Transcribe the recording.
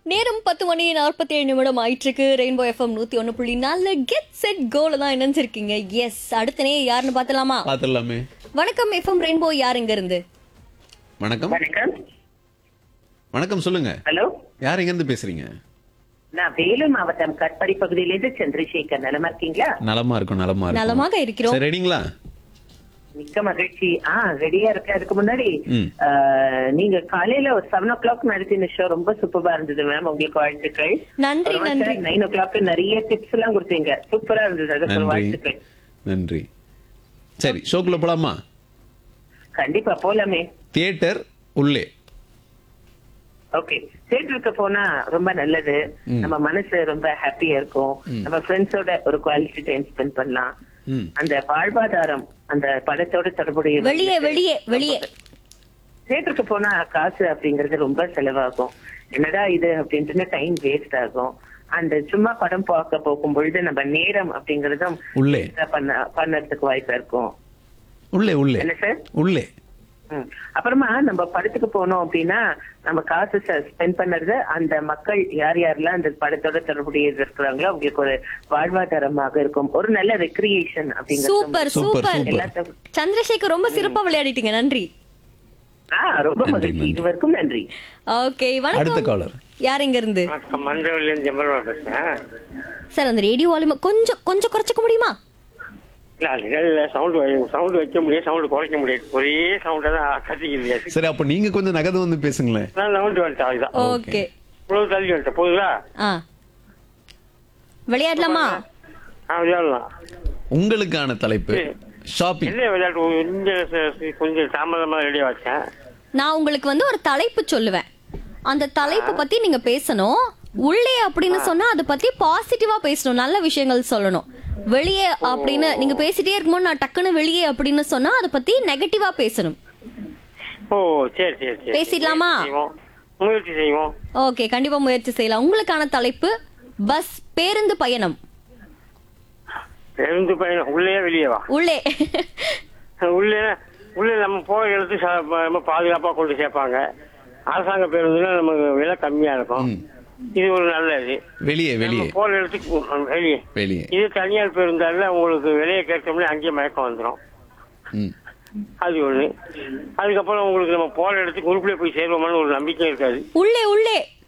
நேரம் பத்து மணி நாற்பத்தி ஏழு நிமிடம் ஆயிட்டிருக்கு ரெயின்போ எஃப்எம் நூத்தி ஒன்னு புள்ளி நாலு கெட் செட் கோல தான் இணைஞ்சிருக்கீங்க எஸ் அடுத்த நே யாருன்னு பாத்தலாமா பாத்துடலாமே வணக்கம் எஃப்எம் ரெயின்போ யார் இங்க இருந்து வணக்கம் வணக்கம் வணக்கம் சொல்லுங்க ஹலோ யார் எங்க இருந்து பேசுறீங்க நான் வேலூர் மாவட்டம் கட்படி பகுதியிலிருந்து சந்திரசேகர் நலமா இருக்கீங்களா நலமா இருக்கும் நலமா இருக்கும் நலமாக இருக்கிறோம் சரி ரெடிங்களா மிக்க மகிழ்ச்சி ஆ ரெடியா இருக்க அதுக்கு முன்னாடி ம். ஆ, நீங்க காலையில ஒரு செவன் ஓ கிளாக் நடத்தின ஷோ ரொம்ப சூப்பரா இருந்தது மேம் உங்களுக்கு வாழ்த்துக்கள் நன்றி நன்றி நைன் ஓ கிளாக் நிறைய டிப்ஸ் எல்லாம் கொடுத்தீங்க சூப்பரா இருந்தது அதுக்கு ஒரு நன்றி வாழ்த்துக்கள் நன்றி சரி ஷோக்குள்ள போலாமா கண்டிப்பா போலாமே தியேட்டர் உள்ளே ஓகே தியேட்டருக்கு போனா ரொம்ப நல்லது நம்ம மனசு ரொம்ப ஹாப்பியா இருக்கும் நம்ம ஃப்ரெண்ட்ஸோட ஒரு குவாலிட்டி டைம் ஸ்பெண்ட் பண்ணலாம் ம் அந்த வாழ்வாதாரம் அந்த படத்தோட தொடர்புடைய வெளியே வெளியே வெளியே தியேட்டருக்கு போனா காசு அப்படிங்கறது ரொம்ப செலவாகும் என்னடா இது அப்படின்ட்டு டைம் வேஸ்ட் ஆகும் அந்த சும்மா படம் பார்க்க போகும் பொழுது நம்ம நேரம் அப்படிங்கறதும் உள்ளே பண்ண பண்ணறதுக்கு வாய்ப்பா இருக்கும் உள்ளே உள்ளே என்ன சார் உள்ளே ம். அப்புறமா நம்ம படத்துக்கு போனோம் அப்படின்னா நம்ம காசு ஸ்பெண்ட் பண்றது அந்த மக்கள் யார் யாரெல்லாம் அந்த படத்தோட தொடர்புடைய இருக்கிறாங்களோ அவங்களுக்கு ஒரு வாழ்வாதாரமாக இருக்கும் ஒரு நல்ல ரெக்ரியேஷன் அப்படிங்கிறது சூப்பர் சூப்பர், சூப்பர் சூப்பர். எல்லாத்துக்கும் சந்திரசேகர் ரொம்ப சிறப்பா விளையாடிட்டீங்க நன்றி ஆ ரொம்ப நன்றி, மகிழ்ச்சி நன்றி. இதுவரைக்கும் நன்றி ஓகே அடுத்த வணக்கம் காலர் யார் இங்க இருந்து வணக்கம் மன்றவழியிலிருந்து ஜெம்பல்வா பேசுறேன் சார் அந்த ரேடியோ வால்யூம் கொஞ்சம் கொஞ்சம் குறைச்சிக்க முடியுமா இல்ல இல்ல சவுண்ட் சவுண்ட் வைக்க முடியாது சவுண்ட் குறைக்க முடியாது ஒரே சவுண்டா தான் கத்திக்கிறது சரி அப்ப நீங்க கொஞ்சம் நகது வந்து பேசுங்களேன் நான் சவுண்ட் வந்துட்டேன் அதுதான் ஓகே இவ்வளவு தள்ளி வந்துட்டேன் போதுங்களா ஆ விளையாடலாமா ஆ விளையாடலாம் உங்களுக்கான தலைப்பு ஷாப்பிங் என்ன விளையாட்டு கொஞ்சம் ச- ச- கொஞ்சம் தாமதமா ரெடியா வச்சேன் நான் உங்களுக்கு வந்து ஒரு தலைப்பு சொல்லுவேன் அந்த தலைப்பு பத்தி நீங்க பேசணும் உள்ளே அப்படின்னு சொன்னா அதை பத்தி பாசிட்டிவா பேசணும் நல்ல விஷயங்கள் சொல்லணும் வெளியே அப்படின்னு நீங்க பேசிட்டே இருக்கும்போது நான் டக்குன்னு வெளியே அப்படின்னு சொன்னா அதை பத்தி நெகட்டிவா பேசணும் ஓ சரி சரி சரி பேசிடலாமா? முயற்சி செய்வோம். முயற்சி செய்வோம் ஓகே கண்டிப்பா முயற்சி செய்யலாம் உங்களுக்கான தலைப்பு பஸ் பேருந்து பயணம் பேருந்து பயணம் உள்ளே வெளியேவா உள்ளே உள்ளே உள்ளே நம்ம போகிற இடத்துக்கு ச- ரொம்ப பாதுகாப்பா கொண்டு சேர்ப்பாங்க அரசாங்க பேருந்துல நமக்கு விலை கம்மியா இருக்கும் ம். இது ஒரு நல்ல இது வெளியே வெளியே நம்ம போற இடத்துக்கு உம், வெளியே வெளியே இது தனியார் பேருந்தால உங்களுக்கு விலையை கேட்டோம்னா அங்கேயே மயக்கம் வந்துடும் ம் அது ஒண்ணு அதுக்கப்புறம் உங்களுக்கு நம்ம போற இடத்துக்கு உருப்படியே போய் சேருவோமான்னு ஒரு நம்பிக்கை இருக்காது உள்ளே உள்ளே